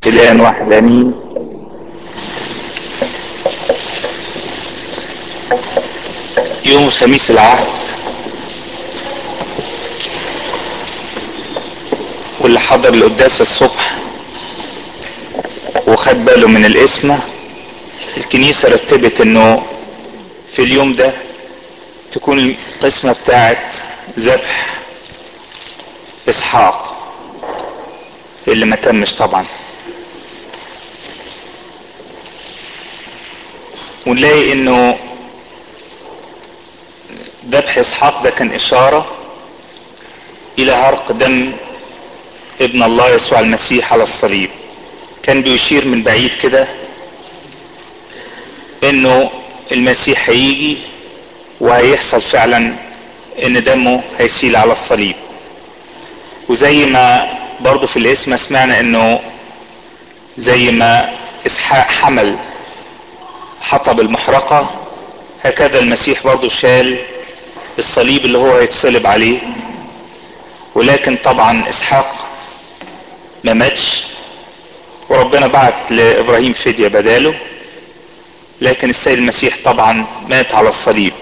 إله واحد آمين يوم الخميس العهد واللي حضر القداس الصبح وخد باله من الاسم الكنيسة رتبت انه في اليوم ده تكون القسمة بتاعت ذبح اسحاق اللي ما تمش طبعا ونلاقي انه ذبح اسحاق ده كان اشارة الى عرق دم ابن الله يسوع المسيح على الصليب كان بيشير من بعيد كده انه المسيح هيجي وهيحصل فعلا ان دمه هيسيل على الصليب وزي ما برضه في الاسم سمعنا انه زي ما اسحاق حمل حطب المحرقة هكذا المسيح برضه شال الصليب اللي هو هيتصلب عليه ولكن طبعا اسحاق ما ماتش وربنا بعت لابراهيم فدية بداله لكن السيد المسيح طبعا مات على الصليب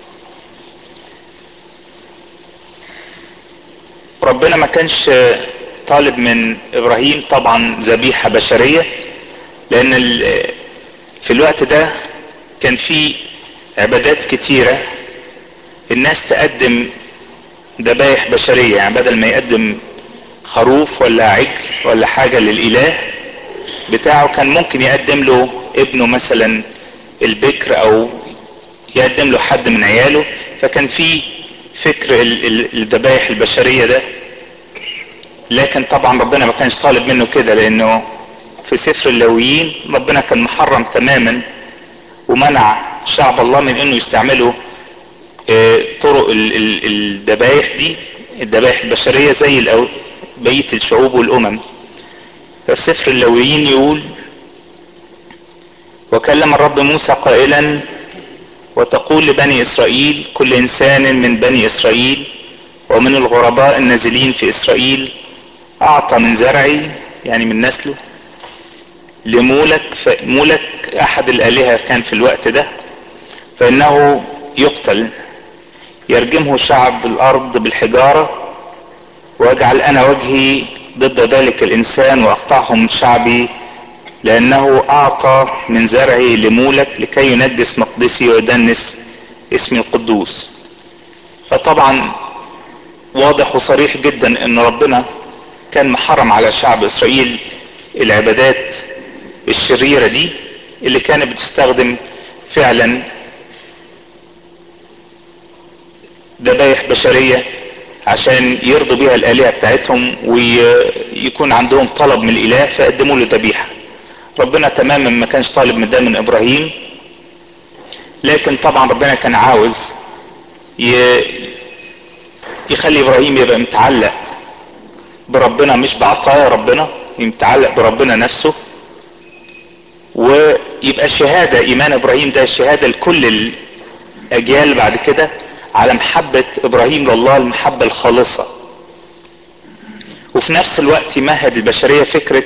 ربنا ما كانش طالب من ابراهيم طبعا ذبيحة بشرية لان في الوقت ده كان في عبادات كتيرة الناس تقدم ذبايح بشرية يعني بدل ما يقدم خروف ولا عجل ولا حاجة للإله بتاعه كان ممكن يقدم له ابنه مثلا البكر او يقدم له حد من عياله فكان في فكر الذبايح البشرية ده لكن طبعا ربنا ما كانش طالب منه كده لانه في سفر اللويين ربنا كان محرم تماما ومنع شعب الله من انه يستعملوا طرق الذبايح دي الذبايح البشرية زي بقية الشعوب والامم ففي سفر اللويين يقول وكلم الرب موسى قائلا وتقول لبني اسرائيل كل انسان من بني اسرائيل ومن الغرباء النازلين في اسرائيل اعطى من زرعي يعني من نسله لمولك مولك احد الالهة كان في الوقت ده فانه يقتل يرجمه شعب الارض بالحجارة واجعل انا وجهي ضد ذلك الانسان واقطعه من شعبي لانه اعطى من زرعي لمولك لكي ينجس مقدسي ويدنس اسمي القدوس فطبعا واضح وصريح جدا ان ربنا كان محرم على شعب اسرائيل العبادات الشريرة دي اللي كانت بتستخدم فعلا ذبايح بشرية عشان يرضوا بيها الآلهة بتاعتهم ويكون عندهم طلب من الإله فقدموا له ذبيحة ربنا تماما ما كانش طالب من ده من إبراهيم لكن طبعا ربنا كان عاوز يخلي إبراهيم يبقى متعلق بربنا مش بعطايا ربنا متعلق بربنا نفسه ويبقى شهادة ايمان ابراهيم ده شهادة لكل الاجيال بعد كده على محبة ابراهيم لله المحبة الخالصة وفي نفس الوقت يمهد البشرية فكرة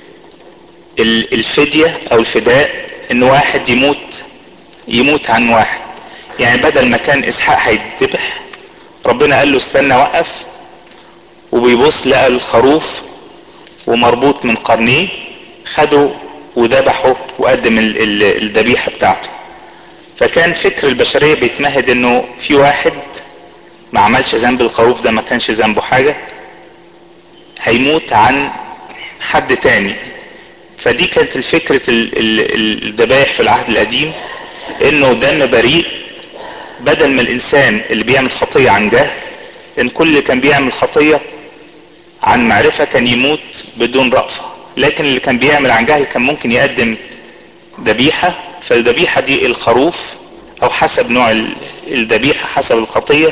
الفدية او الفداء ان واحد يموت يموت عن واحد يعني بدل ما كان اسحاق هيتذبح ربنا قال له استنى وقف وبيبص لقى الخروف ومربوط من قرنيه خده وذبحه وقدم الذبيحة بتاعته فكان فكر البشرية بيتمهد انه في واحد ما عملش ذنب الخروف ده ما كانش ذنبه حاجة هيموت عن حد تاني فدي كانت الفكرة الذبايح في العهد القديم انه دم بريء بدل ما الانسان اللي بيعمل خطية عن جهل ان كل اللي كان بيعمل خطية عن معرفة كان يموت بدون رأفة لكن اللي كان بيعمل عن جهل كان ممكن يقدم ذبيحة فالذبيحة دي الخروف او حسب نوع الذبيحة حسب الخطية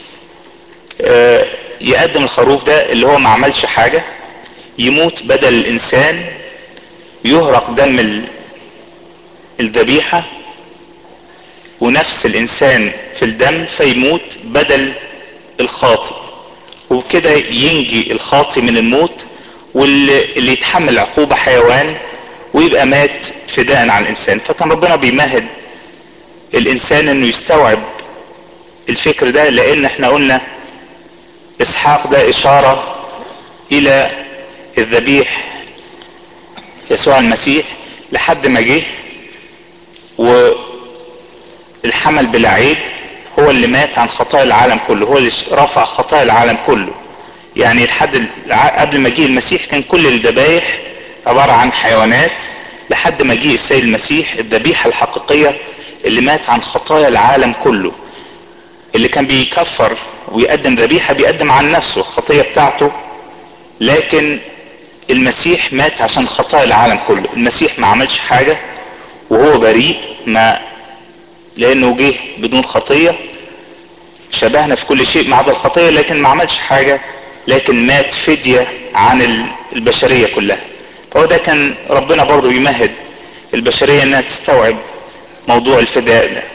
يقدم الخروف ده اللي هو ما عملش حاجة يموت بدل الانسان يهرق دم الذبيحة ونفس الانسان في الدم فيموت بدل الخاطئ وبكده ينجي الخاطئ من الموت واللي يتحمل عقوبة حيوان ويبقى مات فداء عن الانسان فكان ربنا بيمهد الانسان انه يستوعب الفكر ده لان احنا قلنا اسحاق ده اشارة الى الذبيح يسوع المسيح لحد ما جه والحمل بلا عيب هو اللي مات عن خطايا العالم كله هو اللي رفع خطايا العالم كله يعني لحد قبل ما جه المسيح كان كل الذبايح عبارة عن حيوانات لحد ما جه السيد المسيح الذبيحة الحقيقية اللي مات عن خطايا العالم كله اللي كان بيكفر ويقدم ذبيحة بيقدم عن نفسه الخطية بتاعته لكن المسيح مات عشان خطايا العالم كله المسيح ما عملش حاجة وهو بريء ما لانه جه بدون خطية شبهنا في كل شيء ما عدا الخطية لكن ما عملش حاجة لكن مات فدية عن البشرية كلها فهو ده كان ربنا برضه بيمهد البشرية انها تستوعب موضوع الفداء ده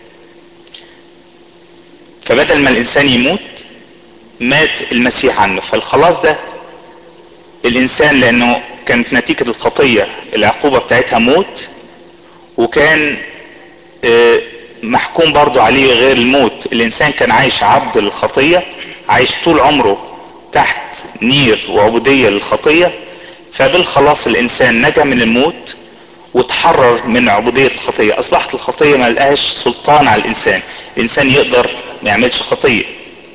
فبدل ما الانسان يموت مات المسيح عنه فالخلاص ده الانسان لانه كانت نتيجة الخطية العقوبة بتاعتها موت وكان محكوم برضو عليه غير الموت الانسان كان عايش عبد للخطية عايش طول عمره تحت نير وعبودية للخطية فبالخلاص الانسان نجا من الموت وتحرر من عبودية الخطية اصبحت الخطية ما لقاش سلطان على الانسان الانسان يقدر ما يعملش خطية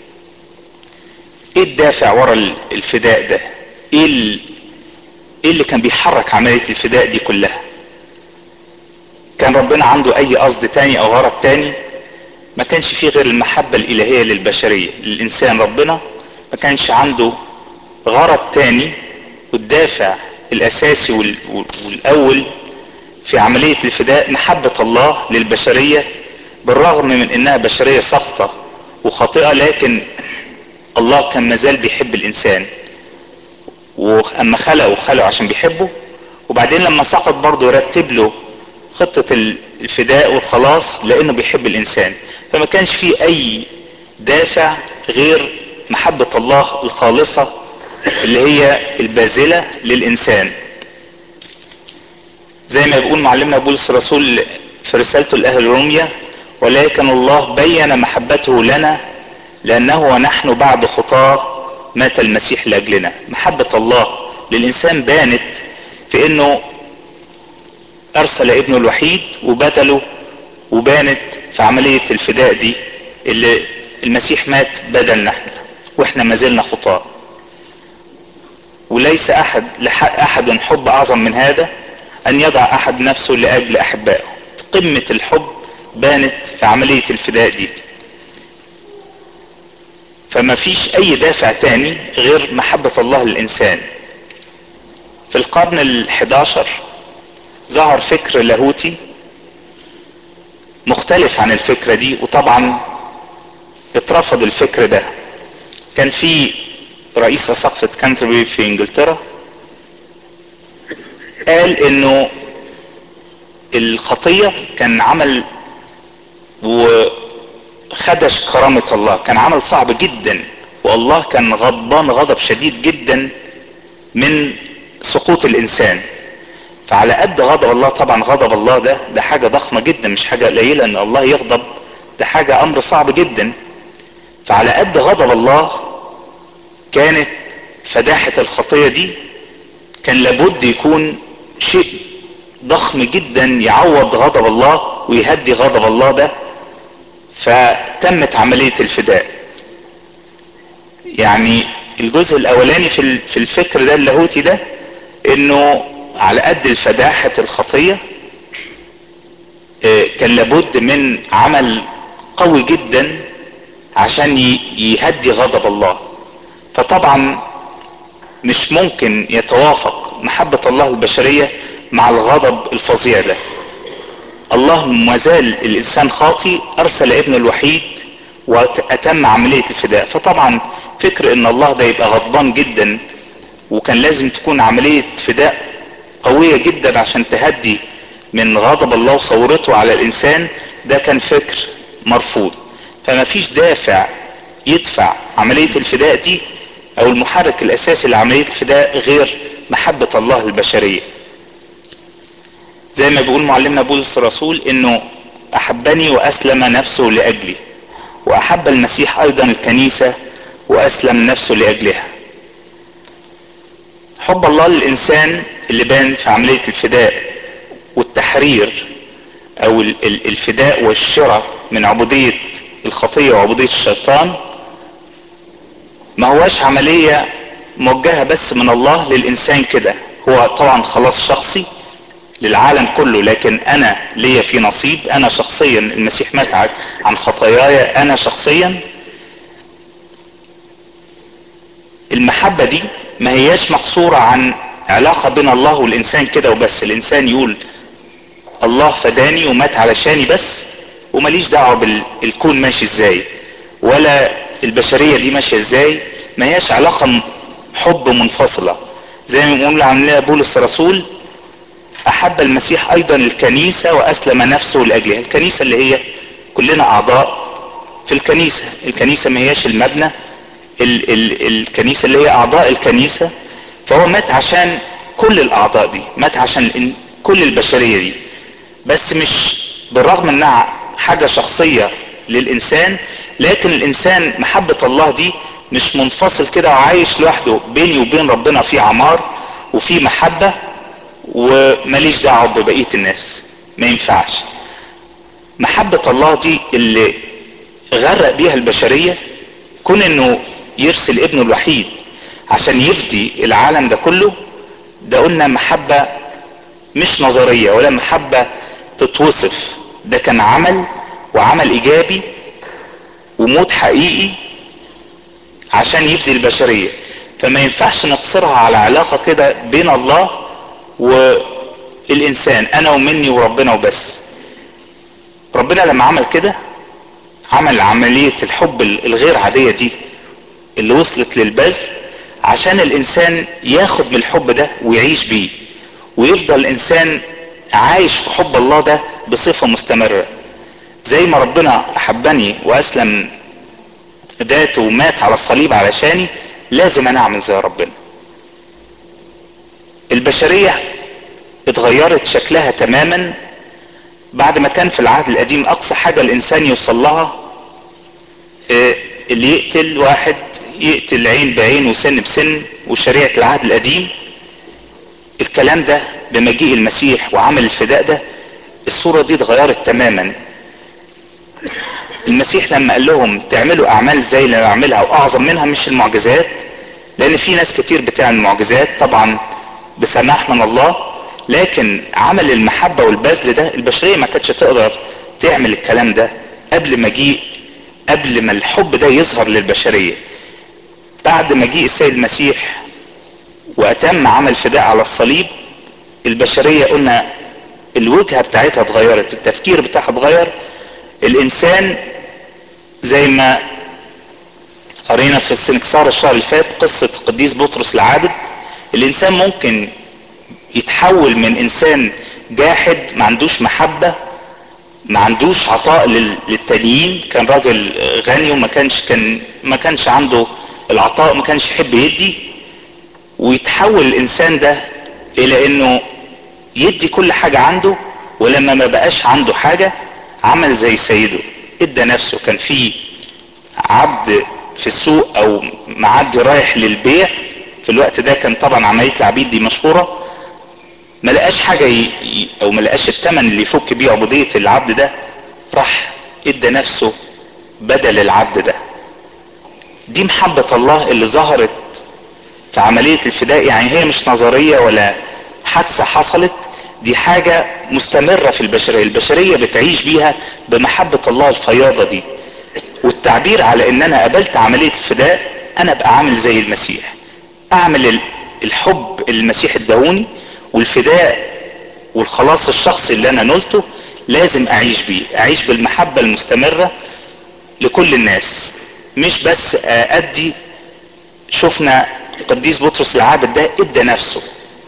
ايه الدافع ورا الفداء ده ايه, ايه اللي كان بيحرك عملية الفداء دي كلها كان ربنا عنده اي قصد تاني او غرض تاني ما كانش فيه غير المحبة الالهية للبشرية للانسان ربنا ما كانش عنده غرض تاني والدافع الاساسي والاول في عملية الفداء محبة الله للبشرية بالرغم من انها بشرية سقطة وخاطئة لكن الله كان مازال بيحب الانسان واما خلقه خلقه عشان بيحبه وبعدين لما سقط برضه يرتب له خطة الفداء والخلاص لانه بيحب الانسان فما كانش فيه اي دافع غير محبة الله الخالصة اللي هي البازلة للانسان زي ما بيقول معلمنا بولس الرسول في رسالته لاهل روميا ولكن الله بين محبته لنا لانه ونحن بعد خطاه مات المسيح لاجلنا محبة الله للانسان بانت في انه ارسل ابنه الوحيد وبذله وبانت في عملية الفداء دي اللي المسيح مات بدلنا احنا واحنا ما زلنا خطاه وليس احد احد حب اعظم من هذا ان يضع احد نفسه لاجل احبائه قمة الحب بانت في عملية الفداء دي فما فيش اي دافع تاني غير محبة الله للانسان في القرن الحداشر ظهر فكر لاهوتي مختلف عن الفكرة دي وطبعا اترفض الفكر ده كان في رئيس سقفة كانتربري في انجلترا قال انه الخطية كان عمل وخدش كرامة الله كان عمل صعب جدا والله كان غضبان غضب شديد جدا من سقوط الانسان فعلى قد غضب الله طبعا غضب الله ده ده حاجة ضخمة جدا مش حاجة قليلة ان الله يغضب ده حاجة امر صعب جدا فعلى قد غضب الله كانت فداحة الخطية دي كان لابد يكون شيء ضخم جدا يعوض غضب الله ويهدي غضب الله ده فتمت عملية الفداء يعني الجزء الاولاني في في الفكر ده اللاهوتي ده انه على قد الفداحة الخطية كان لابد من عمل قوي جدا عشان يهدي غضب الله فطبعا مش ممكن يتوافق محبة الله البشرية مع الغضب الفظيع ده الله ما زال الانسان خاطي ارسل ابنه الوحيد واتم عملية الفداء فطبعا فكر ان الله ده يبقى غضبان جدا وكان لازم تكون عملية فداء قوية جدا عشان تهدي من غضب الله وصورته على الانسان ده كان فكر مرفوض فما فيش دافع يدفع عملية الفداء دي او المحرك الاساسي لعملية الفداء غير محبة الله للبشرية زي ما بيقول معلمنا بولس الرسول انه احبني واسلم نفسه لاجلي واحب المسيح ايضا الكنيسة واسلم نفسه لاجلها حب الله للانسان اللي بان في عملية الفداء والتحرير او الفداء والشراء من عبودية الخطية وعبودية الشيطان ما هواش عملية موجهة بس من الله للإنسان كده هو طبعا خلاص شخصي للعالم كله لكن أنا ليا في نصيب أنا شخصيا المسيح مات عن خطاياي أنا شخصيا المحبة دي ما هياش مقصورة عن علاقة بين الله والإنسان كده وبس الإنسان يقول الله فداني ومات علشاني بس ومليش دعوة بالكون ماشي ازاي ولا البشرية دي ماشية ازاي ما هياش علاقة حب منفصلة زي ما بنقول عن بولس الرسول احب المسيح ايضا الكنيسة واسلم نفسه لاجلها الكنيسة اللي هي كلنا اعضاء في الكنيسة الكنيسة ما هياش المبنى ال ال الكنيسة اللي هي اعضاء الكنيسة فهو مات عشان كل الاعضاء دي مات عشان كل البشرية دي بس مش بالرغم انها حاجة شخصية للانسان لكن الانسان محبة الله دي مش منفصل كده وعايش لوحده بيني وبين ربنا في عمار وفي محبة ومليش دعوة ببقية الناس ما ينفعش محبة الله دي اللي غرق بيها البشرية كون انه يرسل ابنه الوحيد عشان يفدي العالم ده كله ده قلنا محبة مش نظرية ولا محبة تتوصف ده كان عمل وعمل ايجابي وموت حقيقي عشان يفدي البشرية فما ينفعش نقصرها على علاقة كده بين الله والانسان انا ومني وربنا وبس ربنا لما عمل كده عمل عملية الحب الغير عادية دي اللي وصلت للبذل عشان الانسان ياخد من الحب ده ويعيش بيه ويفضل الانسان عايش في حب الله ده بصفة مستمرة زي ما ربنا احبني واسلم ذاته ومات على الصليب علشاني لازم انا اعمل زي ربنا البشرية اتغيرت شكلها تماما بعد ما كان في العهد القديم اقصى حاجة الانسان يوصل لها اللي يقتل واحد يقتل عين بعين وسن بسن وشريعة العهد القديم الكلام ده بمجيء المسيح وعمل الفداء ده الصورة دي اتغيرت تماما المسيح لما قال لهم تعملوا اعمال زي اللي بعملها واعظم منها مش المعجزات لان في ناس كتير بتعمل معجزات طبعا بسماح من الله لكن عمل المحبة والبذل ده البشرية ما كانتش تقدر تعمل الكلام ده قبل ما جيء قبل ما الحب ده يظهر للبشرية بعد ما جيء السيد المسيح واتم عمل فداء على الصليب البشرية قلنا الوجهة بتاعتها اتغيرت التفكير بتاعها اتغير الانسان زي ما قرينا في السنكسار الشهر اللي فات قصة قديس بطرس العابد الانسان ممكن يتحول من انسان جاحد ما عندوش محبة ما عندوش عطاء للتانيين كان راجل غني وما كانش كان ما كانش عنده العطاء ما كانش يحب يدي ويتحول الانسان ده الى انه يدي كل حاجة عنده ولما ما بقاش عنده حاجة عمل زي سيده ادى نفسه كان في عبد في السوق او معدي رايح للبيع في الوقت ده كان طبعا عملية العبيد دي مشهورة ما لقاش حاجة ي... او ما لقاش الثمن اللي يفك بيه عبودية العبد ده راح ادى نفسه بدل العبد ده دي محبة الله اللي ظهرت في عملية الفداء يعني هي مش نظرية ولا حادثة حصلت دي حاجة مستمرة في البشرية البشرية بتعيش بيها بمحبة الله الفياضة دي والتعبير على ان انا قبلت عملية الفداء انا ابقى عامل زي المسيح اعمل الحب اللي المسيح اداهوني والفداء والخلاص الشخصي اللي انا نلته لازم اعيش بيه اعيش بالمحبة المستمرة لكل الناس مش بس ادي شفنا قديس بطرس العابد ده ادى نفسه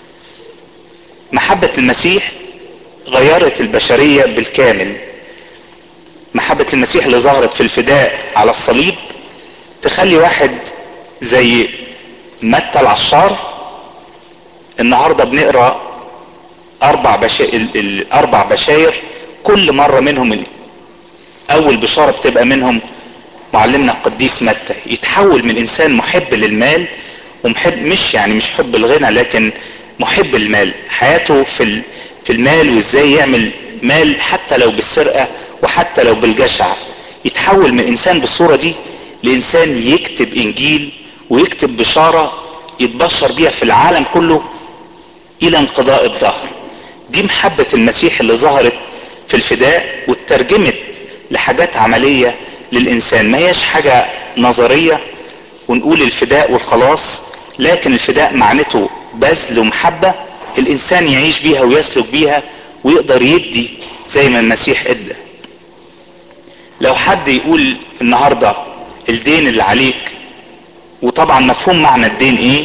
محبة المسيح غيرت البشرية بالكامل محبة المسيح اللي ظهرت في الفداء على الصليب تخلي واحد زي متى العشار النهارده بنقرا اربع بشائر الاربع بشاير كل مره منهم اول بشاره بتبقى منهم معلمنا القديس متى يتحول من انسان محب للمال ومحب مش يعني مش حب الغنى لكن محب المال حياته في في المال وازاي يعمل مال حتى لو بالسرقه وحتى لو بالجشع يتحول من انسان بالصوره دي لانسان يكتب انجيل ويكتب بشاره يتبشر بيها في العالم كله الى انقضاء الظهر دي محبه المسيح اللي ظهرت في الفداء واترجمت لحاجات عمليه للانسان ما هيش حاجه نظريه ونقول الفداء والخلاص لكن الفداء معنته بذل ومحبه الانسان يعيش بيها ويسلك بيها ويقدر يدي زي ما المسيح ادى لو حد يقول النهارده الدين اللي عليك وطبعا مفهوم معنى الدين ايه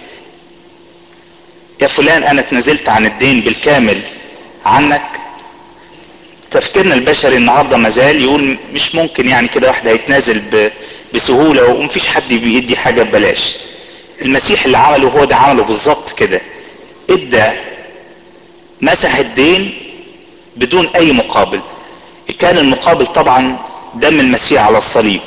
يا فلان انا اتنازلت عن الدين بالكامل عنك تفكيرنا البشري النهارده مازال يقول مش ممكن يعني كده واحد هيتنازل بسهوله ومفيش حد بيدي حاجه ببلاش المسيح اللي عمله هو ده عمله بالظبط كده ادى مسح الدين بدون اي مقابل كان المقابل طبعا دم المسيح على الصليب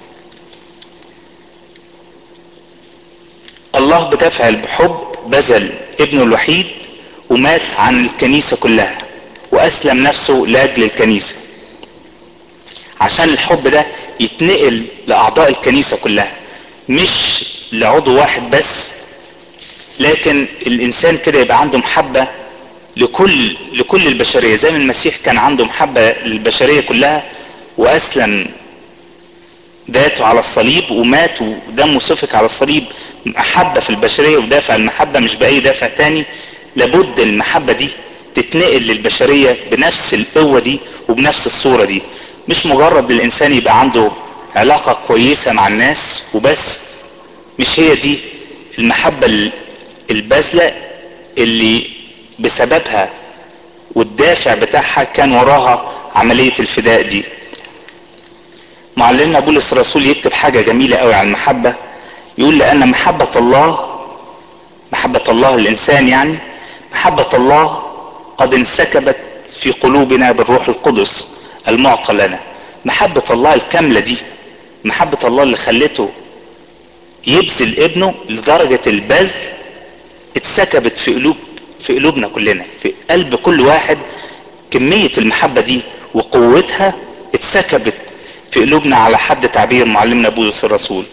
الله بتفعل بحب بذل ابنه الوحيد ومات عن الكنيسة كلها واسلم نفسه لاجل الكنيسة عشان الحب ده يتنقل لاعضاء الكنيسة كلها مش لعضو واحد بس لكن الانسان كده يبقى عنده محبة لكل لكل البشرية زي ما المسيح كان عنده محبة للبشرية كلها واسلم ذاته على الصليب ومات ودمه سفك على الصليب محبة في البشرية ودافع المحبة مش بأي دافع تاني لابد المحبة دي تتنقل للبشرية بنفس القوة دي وبنفس الصورة دي مش مجرد الإنسان يبقى عنده علاقة كويسة مع الناس وبس مش هي دي المحبة البذلة اللي بسببها والدافع بتاعها كان وراها عملية الفداء دي معلمنا بولس الرسول يكتب حاجة جميلة قوي عن المحبة يقول لأن محبة الله محبة الله للإنسان يعني محبة الله قد انسكبت في قلوبنا بالروح القدس المعطى لنا محبة الله الكاملة دي محبة الله اللي خلته يبذل ابنه لدرجة البذل اتسكبت في قلوب في قلوبنا كلنا في قلب كل واحد كمية المحبة دي وقوتها اتسكبت في قلوبنا على حد تعبير معلمنا بولس الرسول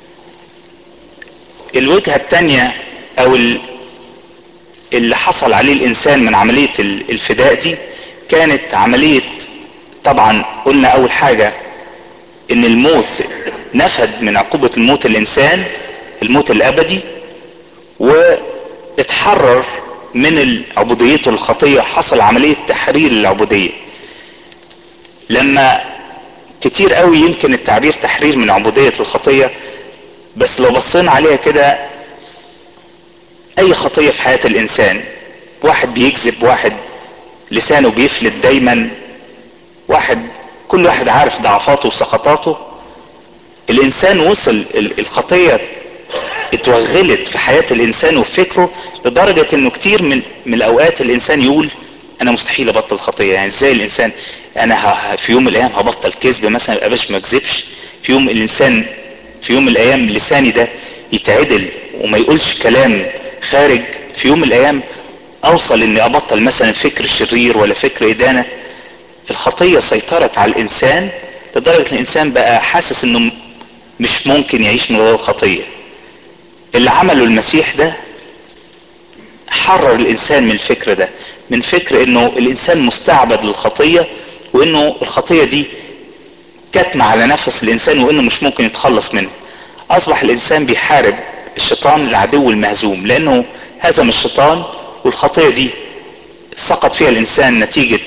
الوجهة التانية او اللي حصل عليه الانسان من عملية الفداء دي كانت عملية طبعا قلنا اول حاجة ان الموت نفد من عقوبة الموت الانسان الموت الابدي واتحرر من عبوديته الخطية حصل عملية تحرير للعبودية لما كتير قوي يمكن التعبير تحرير من عبودية الخطية بس لو بصينا عليها كده اي خطية في حياة الانسان واحد بيكذب واحد لسانه بيفلت دايما واحد كل واحد عارف ضعفاته وسقطاته الانسان وصل الخطية اتوغلت في حياة الانسان وفي فكره لدرجة انه كتير من, من الاوقات الانسان يقول انا مستحيل ابطل خطية يعني ازاي الانسان انا في يوم من الايام هبطل كذب مثلا ابقاش ما اكذبش في يوم الانسان في يوم من الايام لساني ده يتعدل وما يقولش كلام خارج في يوم من الايام اوصل اني ابطل مثلا فكر شرير ولا فكر ادانة الخطية سيطرت على الانسان لدرجة الانسان بقى حاسس انه مش ممكن يعيش من غير الخطية اللي عمله المسيح ده حرر الانسان من الفكر ده من فكر انه الانسان مستعبد للخطية وانه الخطية دي كتمة على نفس الانسان وانه مش ممكن يتخلص منها اصبح الانسان بيحارب الشيطان العدو المهزوم لانه هزم الشيطان والخطية دي سقط فيها الانسان نتيجة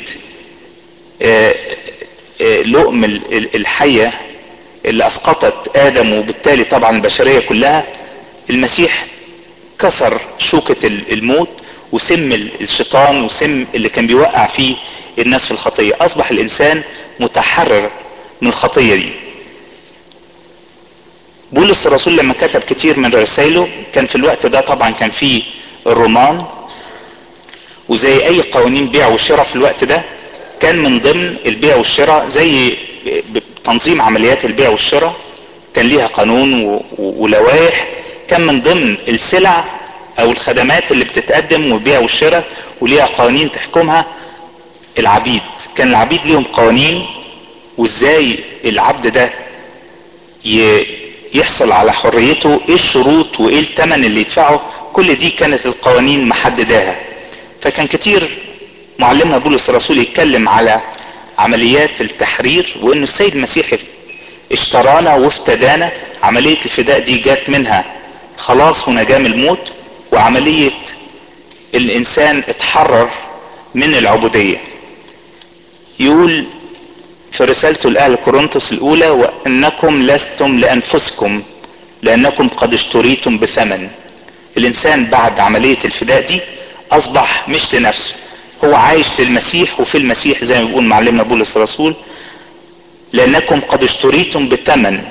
لؤم الحية اللي اسقطت ادم وبالتالي طبعا البشرية كلها المسيح كسر شوكة الموت وسم الشيطان وسم اللي كان بيوقع فيه الناس في الخطية اصبح الانسان متحرر من الخطية دي بولس الرسول لما كتب كتير من رسائله كان في الوقت ده طبعا كان فيه الرومان وزي اي قوانين بيع وشراء في الوقت ده كان من ضمن البيع والشراء زي تنظيم عمليات البيع والشراء كان ليها قانون ولوائح كان من ضمن السلع او الخدمات اللي بتتقدم والبيع والشراء وليها قوانين تحكمها العبيد كان العبيد ليهم قوانين وازاي العبد ده يحصل على حريته ايه الشروط وايه الثمن اللي يدفعه كل دي كانت القوانين محدداها فكان كتير معلمنا بولس الرسول يتكلم على عمليات التحرير وان السيد المسيح اشترانا وافتدانا عملية الفداء دي جات منها خلاص ونجاة من الموت وعملية الانسان اتحرر من العبودية يقول في رسالته لأهل كورنثوس الأولى وأنكم لستم لأنفسكم لأنكم قد اشتريتم بثمن الإنسان بعد عملية الفداء دي أصبح مش لنفسه هو عايش للمسيح وفي المسيح زي ما بيقول معلمنا بولس الرسول لأنكم قد اشتريتم بثمن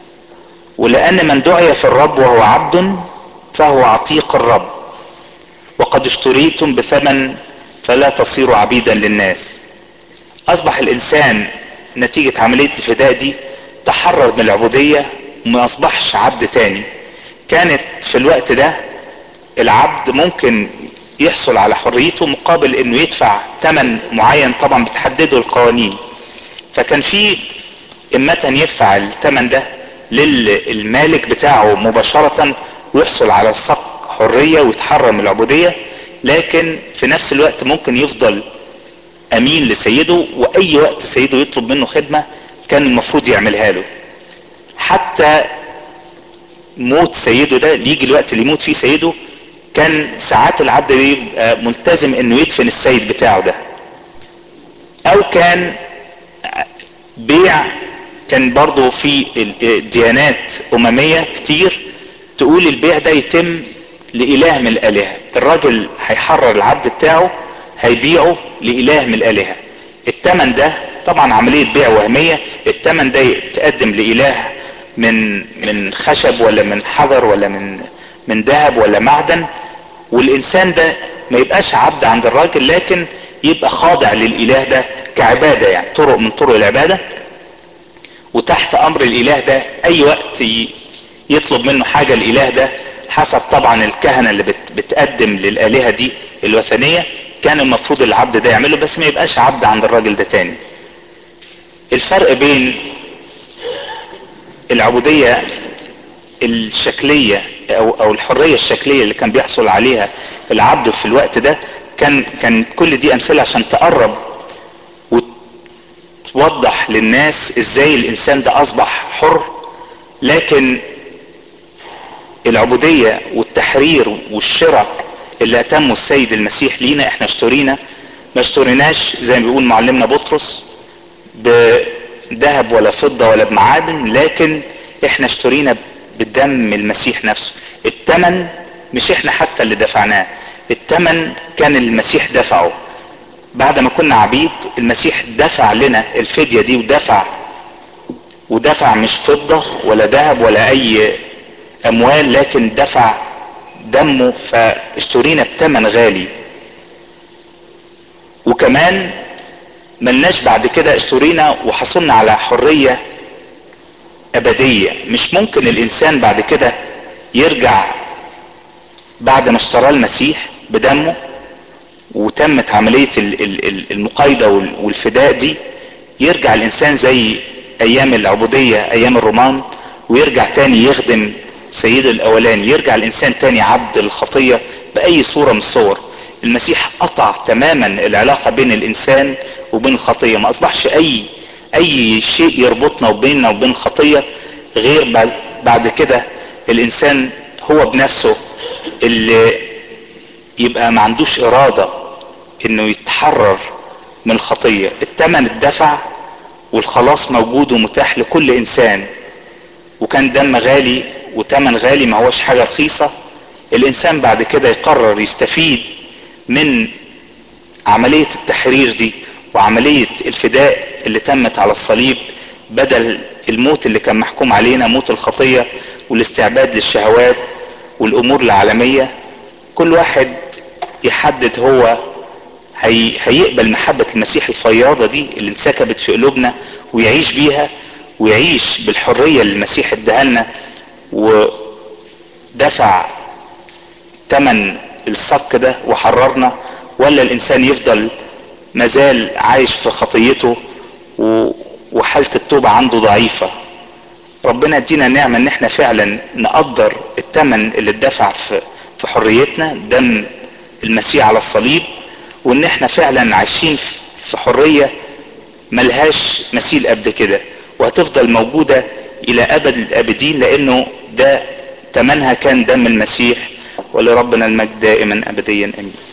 ولأن من دعي في الرب وهو عبد فهو عتيق الرب وقد اشتريتم بثمن فلا تصيروا عبيدا للناس أصبح الإنسان نتيجة عملية الفداء دي تحرر من العبودية وما أصبحش عبد تاني كانت في الوقت ده العبد ممكن يحصل على حريته مقابل انه يدفع ثمن معين طبعا بتحدده القوانين فكان في اما يدفع الثمن ده للمالك بتاعه مباشرة ويحصل على صك حرية ويتحرر من العبودية لكن في نفس الوقت ممكن يفضل امين لسيده واي وقت سيده يطلب منه خدمة كان المفروض يعملها له حتى موت سيده ده يجي الوقت اللي يموت فيه سيده كان ساعات العبد يبقى ملتزم انه يدفن السيد بتاعه ده او كان بيع كان برضو في ديانات اممية كتير تقول البيع ده يتم لإله من الآلهة الراجل هيحرر العبد بتاعه هيبيعه لإله من الآلهة التمن ده طبعا عملية بيع وهمية التمن ده يتقدم لإله من من خشب ولا من حجر ولا من من ذهب ولا معدن والإنسان ده ما يبقاش عبد عند الراجل لكن يبقى خاضع للإله ده كعبادة يعني طرق من طرق العبادة وتحت أمر الإله ده أي وقت يطلب منه حاجة الإله ده حسب طبعا الكهنة اللي بت بتقدم للآلهة دي الوثنية كان المفروض العبد ده يعمله بس ما يبقاش عبد عند الراجل ده تاني الفرق بين العبودية الشكلية او او الحرية الشكلية اللي كان بيحصل عليها العبد في الوقت ده كان كان كل دي امثلة عشان تقرب وتوضح للناس ازاي الانسان ده اصبح حر لكن العبودية والتحرير والشراء اللي اتمه السيد المسيح لينا احنا اشترينا ما اشتريناش زي ما بيقول معلمنا بطرس بذهب ولا فضة ولا بمعادن لكن احنا اشترينا بالدم المسيح نفسه التمن مش احنا حتى اللي دفعناه التمن كان المسيح دفعه بعد ما كنا عبيد المسيح دفع لنا الفدية دي ودفع ودفع مش فضة ولا ذهب ولا اي اموال لكن دفع دمه فاشترينا بتمن غالي وكمان ملناش بعد كده اشترينا وحصلنا على حرية ابدية مش ممكن الانسان بعد كده يرجع بعد ما اشترى المسيح بدمه وتمت عملية المقايضة والفداء دي يرجع الانسان زي ايام العبودية ايام الرومان ويرجع تاني يخدم سيده الاولاني يرجع الانسان تاني عبد الخطية باي صورة من الصور المسيح قطع تماما العلاقة بين الانسان وبين الخطية ما اصبحش اي اي شيء يربطنا وبيننا وبين الخطية غير بعد كده الانسان هو بنفسه اللي يبقى ما عندوش ارادة انه يتحرر من الخطية التمن الدفع والخلاص موجود ومتاح لكل انسان وكان دم غالي وتمن غالي ما هوش حاجة رخيصة الانسان بعد كده يقرر يستفيد من عملية التحرير دي وعملية الفداء اللي تمت على الصليب بدل الموت اللي كان محكوم علينا موت الخطية والاستعباد للشهوات والامور العالمية كل واحد يحدد هو هي هيقبل محبة المسيح الفياضة دي اللي انسكبت في قلوبنا ويعيش بيها ويعيش بالحرية اللي المسيح اداها لنا ودفع تمن الصك ده وحررنا ولا الانسان يفضل مازال عايش في خطيته وحالة التوبة عنده ضعيفة ربنا ادينا نعمة ان احنا فعلا نقدر التمن اللي اتدفع في في حريتنا دم المسيح على الصليب وان احنا فعلا عايشين في حرية ملهاش مثيل قبل كده وهتفضل موجودة الى ابد الابدين لانه ده تمنها كان دم المسيح ولربنا المجد دائما ابديا امين